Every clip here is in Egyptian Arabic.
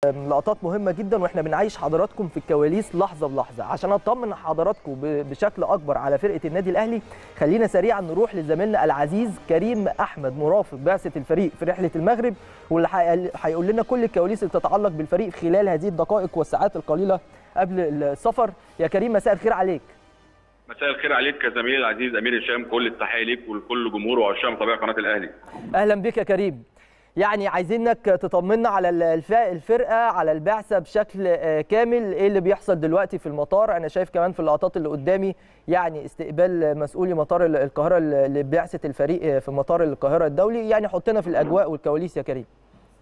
لقطات مهمه جدا واحنا بنعيش حضراتكم في الكواليس لحظه بلحظه عشان اطمن حضراتكم بشكل اكبر على فرقه النادي الاهلي خلينا سريعا نروح لزميلنا العزيز كريم احمد مرافق بعثه الفريق في رحله المغرب واللي هيقول لنا كل الكواليس اللي تتعلق بالفريق خلال هذه الدقائق والساعات القليله قبل السفر يا كريم مساء الخير عليك مساء الخير عليك يا زميلي العزيز امير هشام كل التحيه ليك ولكل جمهور وعشاق طبيعه قناه الاهلي اهلا بك يا كريم يعني عايزينك تطمنا على الفرقه على البعثه بشكل كامل ايه اللي بيحصل دلوقتي في المطار انا شايف كمان في اللقطات اللي قدامي يعني استقبال مسؤولي مطار القاهره لبعثه الفريق في مطار القاهره الدولي يعني حطنا في الاجواء والكواليس يا كريم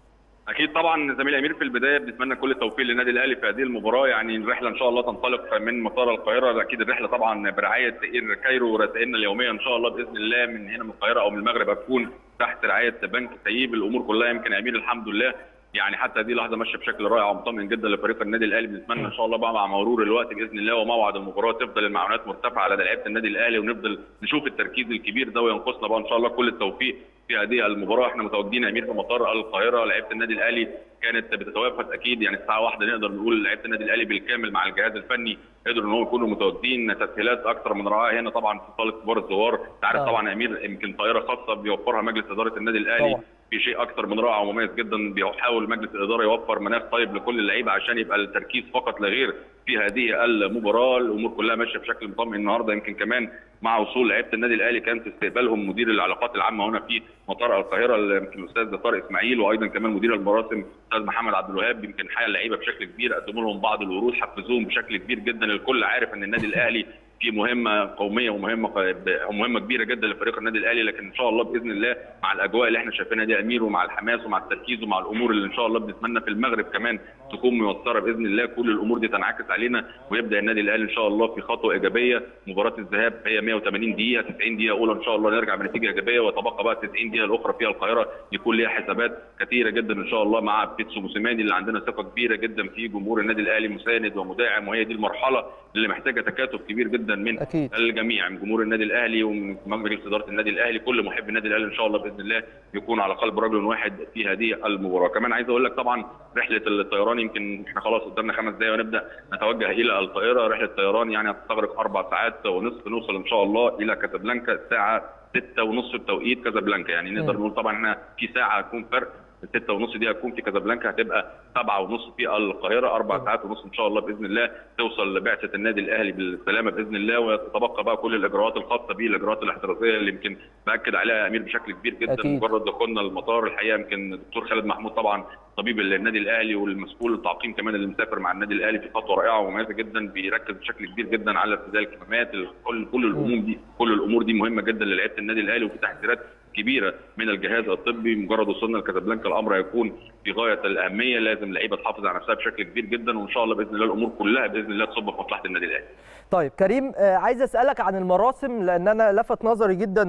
اكيد طبعا زميلي امير في البدايه بنتمنى كل التوفيق للنادي الاهلي في هذه المباراه يعني الرحله ان شاء الله تنطلق من مطار القاهره اكيد الرحله طبعا برعايه اير كايرو ورسائلنا اليوميه ان شاء الله باذن الله من هنا من القاهره او من المغرب هتكون تحت رعايه بنك تأييب الامور كلها يمكن امير الحمد لله يعني حتى هذه اللحظه ماشيه بشكل رائع ومطمئن جدا لفريق النادي الاهلي بنتمنى ان شاء الله بقى مع مرور الوقت باذن الله وموعد المباراه تفضل المعلومات مرتفعه على لعيبه النادي الاهلي ونفضل نشوف التركيز الكبير ده وينقصنا بقى ان شاء الله كل التوفيق في هذه المباراه احنا متواجدين امير في مطار القاهره لعيبه النادي الاهلي كانت بتتوافد اكيد يعني الساعه واحدة نقدر نقول لعيبه النادي الاهلي بالكامل مع الجهاز الفني قدروا ان هم يكونوا متواجدين تسهيلات اكثر من رائعه هنا طبعا في صاله كبار الزوار انت عارف طبعا امير يمكن طائره خاصه بيوفرها مجلس اداره النادي الاهلي طبعا. في شيء اكثر من رائع ومميز جدا بيحاول مجلس الاداره يوفر مناخ طيب لكل اللعيبه عشان يبقى التركيز فقط لا غير في هذه المباراه الامور كلها ماشيه بشكل مطمئن النهارده يمكن كمان مع وصول لعيبه النادي الاهلي كان في استقبالهم مدير العلاقات العامه هنا في مطار القاهره يمكن الاستاذ طارق اسماعيل وايضا كمان مدير المراسم الاستاذ محمد عبد الوهاب يمكن حيا اللعيبه بشكل كبير قدموا لهم بعض الورود حفزوهم بشكل كبير جدا الكل عارف ان النادي الاهلي في مهمه قوميه ومهمه مهمه كبيره جدا لفريق النادي الاهلي لكن ان شاء الله باذن الله مع الاجواء اللي احنا شايفينها دي امير ومع الحماس ومع التركيز ومع الامور اللي ان شاء الله بنتمنى في المغرب كمان تكون ميسره باذن الله كل الامور دي تنعكس علينا ويبدا النادي الاهلي ان شاء الله في خطوه ايجابيه مباراه الذهاب هي 180 دقيقه 90 دقيقه اولى ان شاء الله نرجع بنتيجه ايجابيه وتبقى بقى 90 دقيقه الاخرى فيها القاهره يكون ليها حسابات كثيره جدا ان شاء الله مع بيتسو موسيماني اللي عندنا ثقه كبيره جدا في جمهور النادي الاهلي مساند ومداعم وهي دي المرحله اللي محتاجه تكاتف كبير جدا من أكيد. الجميع من جمهور النادي الاهلي ومن مجلس اداره النادي الاهلي كل محب النادي الاهلي ان شاء الله باذن الله يكون على قلب رجل واحد في هذه المباراه كمان عايز اقول لك طبعا رحله الطيران يمكن احنا خلاص قدامنا خمس دقائق ونبدا نتوجه الى القاهره رحله الطيران يعني هتستغرق اربع ساعات ونصف نوصل ان شاء الله الى كازابلانكا الساعه 6 ونص بتوقيت كازابلانكا يعني نقدر نقول طبعا احنا في ساعه هتكون فرق الستة ونص دي هتكون في كازابلانكا هتبقى سبعة ونص في القاهرة أربع ساعات ونص إن شاء الله بإذن الله توصل لبعثة النادي الأهلي بالسلامة بإذن الله وتتبقى بقى كل الإجراءات الخاصة به الإجراءات الاحترازية اللي يمكن بأكد عليها أمير بشكل كبير جدا أكيد. مجرد دخولنا المطار الحقيقة يمكن الدكتور خالد محمود طبعا طبيب النادي الاهلي والمسؤول التعقيم كمان اللي مسافر مع النادي الاهلي في خطوه رائعه ومميزه جدا بيركز بشكل كبير جدا على ارتداء الكمامات كل كل الامور دي كل الامور دي مهمه جدا للعيبه النادي الاهلي وفي تحذيرات كبيره من الجهاز الطبي مجرد وصولنا لكازابلانكا الامر هيكون في غايه الاهميه لازم اللعيبه تحافظ على نفسها بشكل كبير جدا وان شاء الله باذن الله الامور كلها باذن الله تصب في مصلحه النادي الاهلي. طيب كريم عايز اسالك عن المراسم لان انا لفت نظري جدا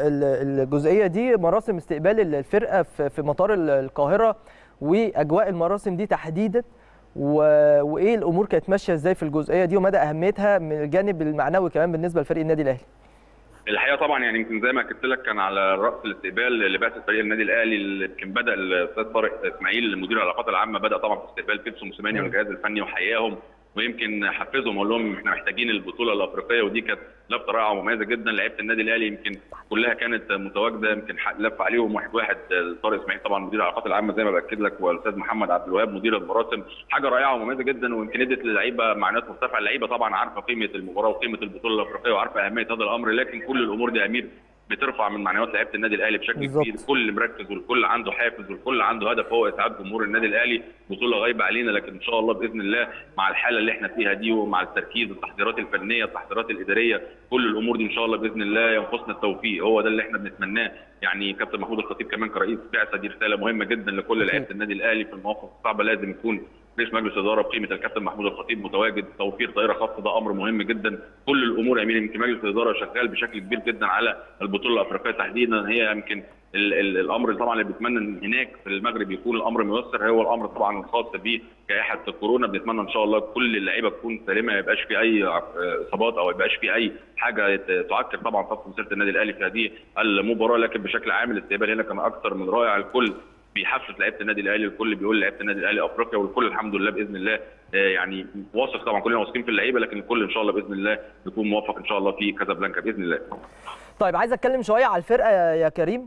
الجزئيه دي مراسم استقبال الفرقه في مطار القاهره واجواء المراسم دي تحديدا و... وايه الامور كانت ماشيه ازاي في الجزئيه دي ومدى اهميتها من الجانب المعنوي كمان بالنسبه لفريق النادي الاهلي الحقيقه طبعا يعني يمكن زي ما كنت لك كان على راس الاستقبال لبعثه فريق النادي الاهلي اللي يمكن بدا الاستاذ طارق اسماعيل مدير العلاقات العامه بدا طبعا في استقبال بيتسو موسيماني والجهاز الفني وحياهم ويمكن حفزهم وقال لهم احنا محتاجين البطوله الافريقيه ودي كانت لفته رائعه ومميزه جدا لعيبه النادي الاهلي يمكن كلها كانت متواجده يمكن لف عليهم واحد واحد طارق اسماعيل طبعا مدير العلاقات العامه زي ما باكد لك والاستاذ محمد عبد الوهاب مدير المراسم حاجه رائعه ومميزه جدا ويمكن ادت للعيبه معنويات مرتفعه اللعيبه طبعا عارفه قيمه المباراه وقيمه البطوله الافريقيه وعارفه اهميه هذا الامر لكن كل الامور دي امير بترفع من معنويات لعيبه النادي الاهلي بشكل بالظبط. كبير الكل مركز والكل عنده حافز والكل عنده هدف هو اسعاد جمهور النادي الاهلي بطوله غايبه علينا لكن ان شاء الله باذن الله مع الحاله اللي احنا فيها دي ومع التركيز التحضيرات الفنيه التحضيرات الاداريه كل الامور دي ان شاء الله باذن الله ينقصنا التوفيق هو ده اللي احنا بنتمناه يعني كابتن محمود الخطيب كمان كرئيس بعثه دي رساله مهمه جدا لكل لعيبه النادي الاهلي في المواقف الصعبه لازم يكون رئيس مجلس اداره بقيمه الكابتن محمود الخطيب متواجد توفير طائره خاصه ده امر مهم جدا كل الامور يا امين يمكن مجلس الاداره شغال بشكل كبير جدا على البطوله الافريقيه تحديدا هي يمكن ال ال الامر طبعا اللي بيتمنى ان هناك في المغرب يكون الامر ميسر هو الامر طبعا الخاص بجائحه كورونا بنتمنى ان شاء الله كل اللعيبه تكون سليمه ما يبقاش في اي اصابات او ما يبقاش في اي حاجه تعكر طبعا صف مسيره النادي الاهلي في هذه المباراه لكن بشكل عام الاستقبال هنا كان اكثر من رائع الكل بيحفز لعيبه النادي الاهلي الكل بيقول لعيبه النادي الاهلي افريقيا والكل الحمد لله باذن الله يعني واثق طبعا كلنا واثقين في اللعيبه لكن الكل ان شاء الله باذن الله يكون موفق ان شاء الله في كازابلانكا باذن الله طيب عايز اتكلم شويه على الفرقه يا كريم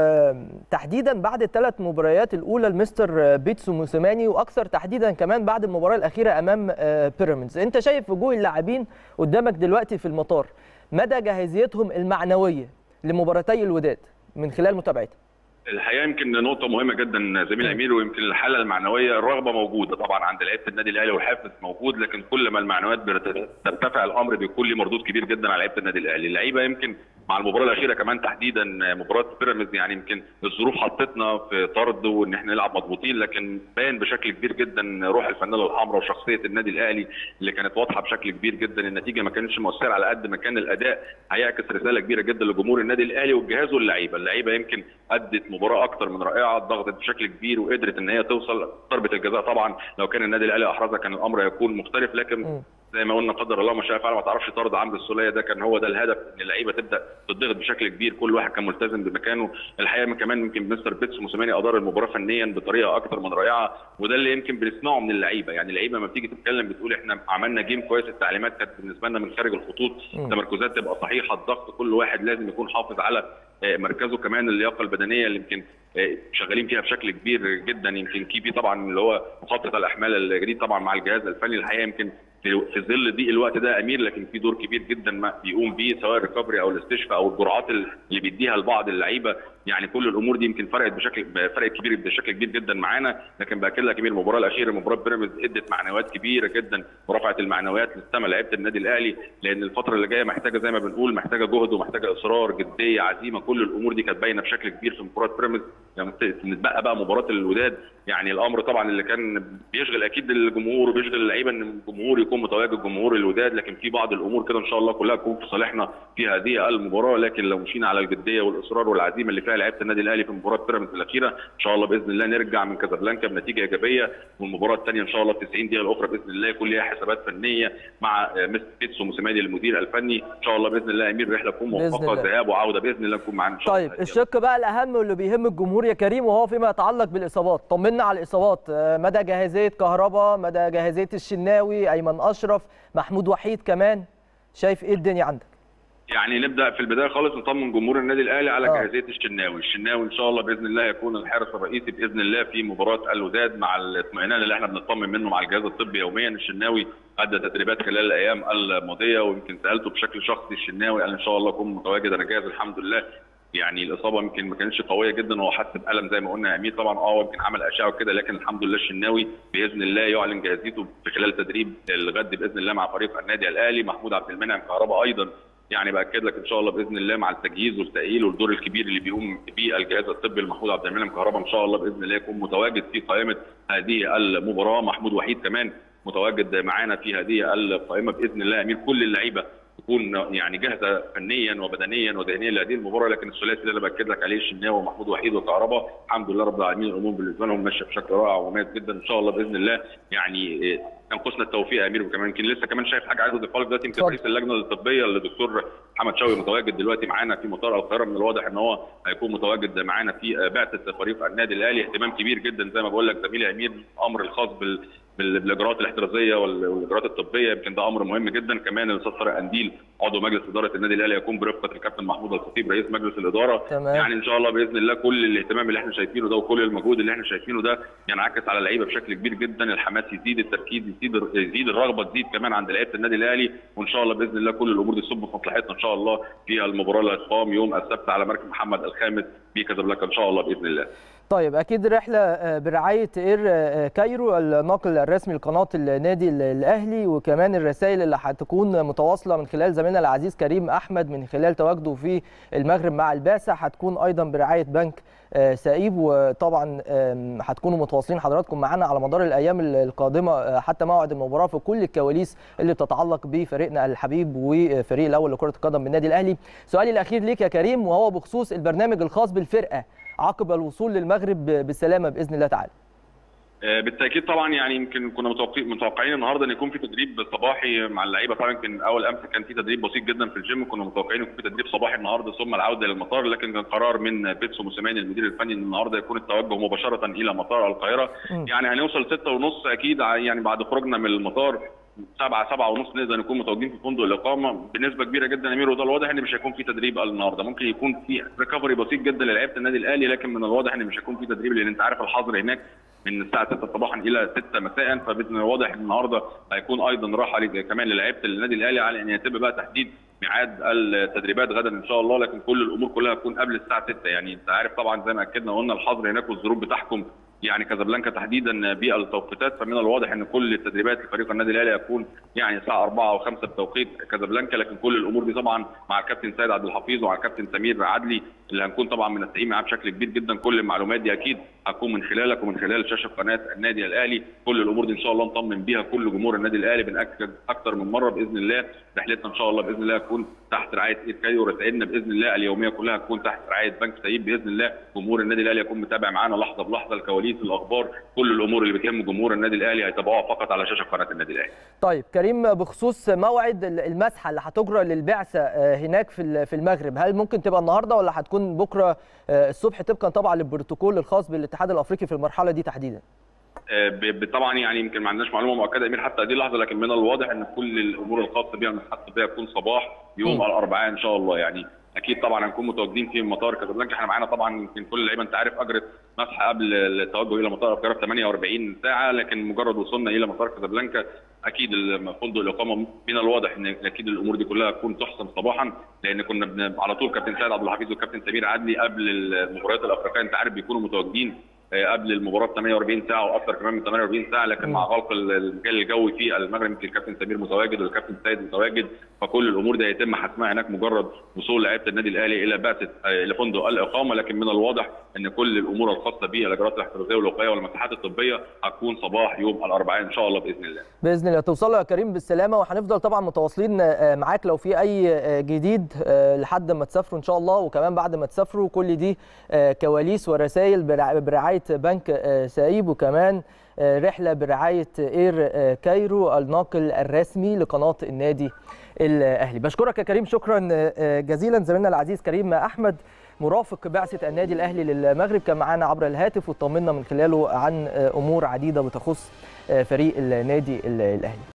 وتحديدا بعد الثلاث مباريات الاولى لمستر بيتسو موسيماني واكثر تحديدا كمان بعد المباراه الاخيره امام بيراميدز انت شايف وجوه اللاعبين قدامك دلوقتي في المطار مدى جاهزيتهم المعنويه لمباراتي الوداد من خلال متابعتك الحقيقه يمكن نقطه مهمه جدا زميل امير ويمكن الحاله المعنويه الرغبه موجوده طبعا عند لعيبه النادي الاهلي والحافز موجود لكن كل ما المعنويات بترتفع الامر بيكون ليه مردود كبير جدا على لعيبه النادي الاهلي اللعيبه يمكن مع المباراه الاخيره كمان تحديدا مباراه بيراميدز يعني يمكن الظروف حطتنا في طرد وان احنا نلعب مضغوطين لكن باين بشكل كبير جدا روح الفانيلا الحمراء وشخصيه النادي الاهلي اللي كانت واضحه بشكل كبير جدا النتيجه ما كانتش مؤثره على قد ما كان الاداء هيعكس رساله كبيره جدا لجمهور النادي الاهلي والجهاز واللعيبه اللعيبه يمكن ادت مباراه اكتر من رائعه ضغطت بشكل كبير وقدرت ان هي توصل ضربه الجزاء طبعا لو كان النادي الاهلي احرزها كان الامر هيكون مختلف لكن زي ما قلنا قدر الله ما شاء فعل ما تعرفش طرد عمرو السوليه ده كان هو ده الهدف ان اللعيبه تبدا تضغط بشكل كبير كل واحد كان ملتزم بمكانه الحقيقه كمان يمكن مستر بيتس موسيماني ادار المباراه فنيا بطريقه اكثر من رائعه وده اللي يمكن بنسمعه من اللعيبه يعني اللعيبه لما بتيجي تتكلم بتقول احنا عملنا جيم كويس التعليمات كانت بالنسبه لنا من خارج الخطوط التمركزات تبقى صحيحه الضغط كل واحد لازم يكون حافظ على مركزه كمان اللياقه البدنيه اللي يمكن شغالين فيها بشكل كبير جدا يمكن كيبي طبعا اللي هو مخطط الاحمال الجديد طبعا مع الجهاز الفني الحقيقه يمكن في ظل ضيق الوقت ده امير لكن في دور كبير جدا ما بيقوم بيه سواء الريكفري او الاستشفاء او الجرعات اللي بيديها لبعض اللعيبه يعني كل الامور دي يمكن فرقت بشكل فرقت كبير بشكل كبير جدا معانا لكن باكد لك امير المباراه الاخيره مباراه بيراميدز ادت معنويات كبيره جدا ورفعت المعنويات للسما لعيبه النادي الاهلي لان الفتره اللي جايه محتاجه زي ما بنقول محتاجه جهد ومحتاجه اصرار جديه عزيمه كل الامور دي كانت باينه بشكل كبير في مباراه بيراميدز يعني نتبقى بقى مباراه الوداد يعني الامر طبعا اللي كان بيشغل اكيد الجمهور وبيشغل اللعيبه ان الجمهور يكون متواجد جمهور الوداد لكن في بعض الامور كده ان شاء الله كلها تكون في صالحنا في هذه المباراه لكن لو مشينا على الجديه والاصرار والعزيمه اللي فيها لعيبه النادي الاهلي في مباراه بيراميدز الاخيره ان شاء الله باذن الله نرجع من كازابلانكا بنتيجه ايجابيه والمباراه الثانيه ان شاء الله في 90 دقيقه الاخرى باذن الله يكون ليها حسابات فنيه مع مستر بيتسو موسيماني المدير الفني ان شاء الله باذن الله امير رحله تكون موفقه ذهاب وعوده باذن الله نكون معانا ان شاء الله طيب الشق بقى الاهم واللي بيهم الجمهور يا كريم وهو فيما يتعلق بالاصابات طمنا على الاصابات مدى جاهزيه كهربا مدى جاهزيه الشناوي ايمن اشرف محمود وحيد كمان شايف ايه الدنيا عندك يعني نبدا في البدايه خالص نطمن جمهور النادي الاهلي على جاهزيه الشناوي، الشناوي ان شاء الله باذن الله يكون الحارس الرئيسي باذن الله في مباراه الوداد مع الاطمئنان اللي احنا بنطمن منه مع الجهاز الطبي يوميا، الشناوي ادى تدريبات خلال الايام الماضيه ويمكن سالته بشكل شخصي الشناوي قال ان شاء الله اكون متواجد انا جاهز الحمد لله يعني الاصابه يمكن ما كانتش قويه جدا وهو حس بالم زي ما قلنا يا امير طبعا اه يمكن عمل اشعه وكده لكن الحمد لله الشناوي باذن الله يعلن جاهزيته في خلال تدريب الغد باذن الله مع فريق النادي الاهلي محمود عبد المنعم كهربا ايضا يعني باكد لك ان شاء الله باذن الله مع التجهيز والتاهيل والدور الكبير اللي بيقوم به الجهاز الطبي المحمود عبد المنعم كهربا ان شاء الله باذن الله يكون متواجد في قائمه هذه المباراه محمود وحيد كمان متواجد معانا في هذه القائمه باذن الله امير كل اللعيبه تكون يعني جاهزه فنيا وبدنيا وذهنيا لهذه المباراه لكن الثلاثي اللي انا باكد لك عليه الشناوي ومحمود وحيد وكهربا الحمد لله رب العالمين الامور بالنسبه لهم ماشيه بشكل رائع ومميز جدا ان شاء الله باذن الله يعني ينقصنا التوفيق يا امير وكمان يمكن لسه كمان شايف حاجه عايز اضيفها لك دلوقتي يمكن رئيس اللجنه الطبيه الدكتور محمد شوقي متواجد دلوقتي معانا في مطار القاهره من الواضح ان هو هيكون متواجد معانا في بعثه فريق النادي الاهلي اهتمام كبير جدا زي ما بقول لك زميلي امير الامر الخاص بال بالاجراءات الاحترازيه والاجراءات الطبيه يمكن ده امر مهم جدا كمان الاستاذ طارق قنديل عضو مجلس اداره النادي الاهلي يكون برفقه الكابتن محمود الخطيب رئيس مجلس الاداره تمام. يعني ان شاء الله باذن الله كل الاهتمام اللي احنا شايفينه ده وكل المجهود اللي احنا شايفينه ده ينعكس على اللعيبه بشكل كبير جدا الحماس يزيد التركيز يزيد يزيد الرغبه تزيد كمان عند لعيبه النادي الاهلي وان شاء الله باذن الله كل الامور دي تصب في مصلحتنا ان شاء الله في المباراه اللي هتقام يوم السبت على مركز محمد الخامس بكازابلانكا ان شاء الله باذن الله طيب اكيد رحله برعايه اير كايرو الناقل الرسمي لقناه النادي الاهلي وكمان الرسائل اللي هتكون متواصله من خلال زميلنا العزيز كريم احمد من خلال تواجده في المغرب مع البعثه هتكون ايضا برعايه بنك سعيب وطبعا هتكونوا متواصلين حضراتكم معانا على مدار الايام القادمه حتى موعد المباراه في كل الكواليس اللي بتتعلق بفريقنا الحبيب وفريق الاول لكره القدم بالنادي الاهلي سؤالي الاخير ليك يا كريم وهو بخصوص البرنامج الخاص بالفرقه عقب الوصول للمغرب بسلامه باذن الله تعالى بالتاكيد طبعا يعني يمكن كنا متوقعين النهارده ان يكون في تدريب صباحي مع اللعيبه طبعا يمكن اول امس كان في تدريب بسيط جدا في الجيم كنا متوقعين يكون في تدريب صباحي النهارده ثم العوده للمطار لكن كان قرار من بيتسو موسيماني المدير الفني ان النهارده يكون التوجه مباشره الى مطار القاهره م. يعني هنوصل ستة ونص اكيد يعني بعد خروجنا من المطار سبعة سبعة ونص نقدر نكون متواجدين في فندق الإقامة بنسبة كبيرة جدا يا أمير وده الواضح إن مش هيكون في تدريب النهارده ممكن يكون في ريكفري بسيط جدا للعيبة النادي الأهلي لكن من الواضح إن مش هيكون في تدريب لأن أنت عارف الحظر هناك من الساعه 6 صباحا الى 6 مساء فباذن واضح ان النهارده هيكون ايضا راحه كمان للاعيبه النادي الاهلي على ان يتم بقى تحديد ميعاد التدريبات غدا ان شاء الله لكن كل الامور كلها تكون قبل الساعه 6 يعني انت عارف طبعا زي ما اكدنا وقلنا الحظر هناك والظروف بتحكم يعني كازابلانكا تحديدا بالتوقيتات فمن الواضح ان كل التدريبات لفريق النادي الاهلي هتكون يعني الساعه 4 او 5 بتوقيت كازابلانكا لكن كل الامور دي طبعا مع الكابتن سيد عبد الحفيظ ومع الكابتن سمير عدلي اللي هنكون طبعا منسقين معاه بشكل كبير جدا كل المعلومات دي اكيد هتكون من خلالك ومن خلال شاشه قناه النادي الاهلي كل الامور دي ان شاء الله نطمن بيها كل جمهور النادي الاهلي بناكد اكثر من مره باذن الله رحلتنا ان شاء الله باذن الله تكون تحت رعايه ايد كايو ورسائلنا باذن الله اليوميه كلها تكون تحت رعايه بنك سعيد باذن الله جمهور النادي الاهلي يكون متابع معانا لحظه بلحظه الكواليس الاخبار كل الامور اللي بتهم جمهور النادي الاهلي هيتابعوها فقط على شاشه قناه النادي الاهلي. طيب كريم بخصوص موعد المسحه اللي هتجرى للبعثه هناك في في المغرب هل ممكن تبقى النهارده ولا هتكون بكره الصبح طبقا طبعا للبروتوكول الخاص بالاتحاد الافريقي في المرحله دي تحديدا؟ طبعا يعني يمكن ما عندناش معلومه مؤكده امير حتى هذه اللحظه لكن من الواضح ان كل الامور الخاصه بها المساحات الطبيه تكون صباح يوم الاربعاء ان شاء الله يعني اكيد طبعا هنكون متواجدين في مطار كازابلانكا احنا معانا طبعا يمكن كل اللعيبه انت عارف اجرت مسحه قبل التوجه الى مطار القاهره ب 48 ساعه لكن مجرد وصولنا الى مطار كازابلانكا اكيد فندق الاقامه من الواضح ان اكيد الامور دي كلها تكون تحسم صباحا لان كنا على طول كابتن سيد عبد الحفيظ والكابتن سمير عدلي قبل المباريات الافريقيه انت عارف بيكونوا متواجدين قبل المباراه ب 48 ساعه واكثر كمان من 48 ساعه لكن مع غلق المجال الجوي في المغرب يمكن الكابتن سمير متواجد والكابتن سيد متواجد فكل الامور دي هيتم حسمها هناك مجرد وصول لعيبه النادي الاهلي الى بعثه الى فندق الاقامه لكن من الواضح ان كل الامور الخاصه بالاجراءات الاحترازيه والوقائيه والمساحات الطبيه هتكون صباح يوم الاربعاء ان شاء الله باذن الله. باذن الله توصلوا يا كريم بالسلامه وهنفضل طبعا متواصلين معاك لو في اي جديد لحد ما تسافروا ان شاء الله وكمان بعد ما تسافروا كل دي كواليس ورسائل برعايه بنك سعيب وكمان رحله برعايه اير كايرو الناقل الرسمي لقناه النادي الاهلي بشكرك يا كريم شكرا جزيلا زميلنا العزيز كريم احمد مرافق بعثه النادي الاهلي للمغرب كان معانا عبر الهاتف وطمنا من خلاله عن امور عديده بتخص فريق النادي الاهلي